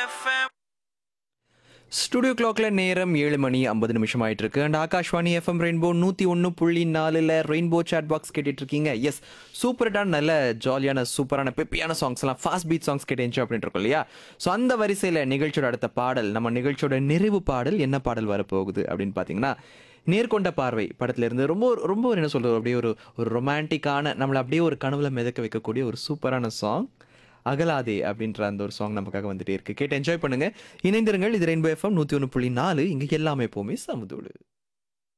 FM. Studio கிளாக்ல நேரம் ஏழு மணி ஐம்பது நிமிஷம் ஆயிட்டு இருக்கு அண்ட் ஆகாஷ்வாணி எஃப்எம் ரெயின்போ நூற்றி ஒன்று புள்ளி நாலில் ரெயின்போ சாட் பாக்ஸ் கேட்டுட்டு இருக்கீங்க எஸ் சூப்பர்டான நல்ல ஜாலியான சூப்பரான பெப்பியான சாங்ஸ் எல்லாம் ஃபாஸ்ட் பீட் சாங்ஸ் கேட்டு என்ஜாய் பண்ணிட்டு இருக்கோம் இல்லையா ஸோ அந்த வரிசையில் நிகழ்ச்சியோட அடுத்த பாடல் நம்ம நிகழ்ச்சியோட நிறைவு பாடல் என்ன பாடல் வரப்போகுது அப்படின்னு பார்த்தீங்கன்னா நேர்கொண்ட பார்வை படத்துல இருந்து ரொம்ப ரொம்ப ஒரு என்ன சொல்றது அப்படியே ஒரு ஒரு ரொமான்டிக்கான நம்மளை அப்படியே ஒரு கனவுல மிதக்க வைக்கக்கூடிய ஒரு சூப்பரான சாங் அகலாதே அப்படின்ற அந்த ஒரு சாங் நமக்காக வந்துட்டே இருக்கு கேட்டு என்ஜாய் பண்ணுங்க இணைந்திருங்கள் இது ரெயின்போ எஃப்எம் நூற்றி ஒன்று புள்ளி நாலு இங்கே எல்லாமே எப்போவுமே சமுதோடு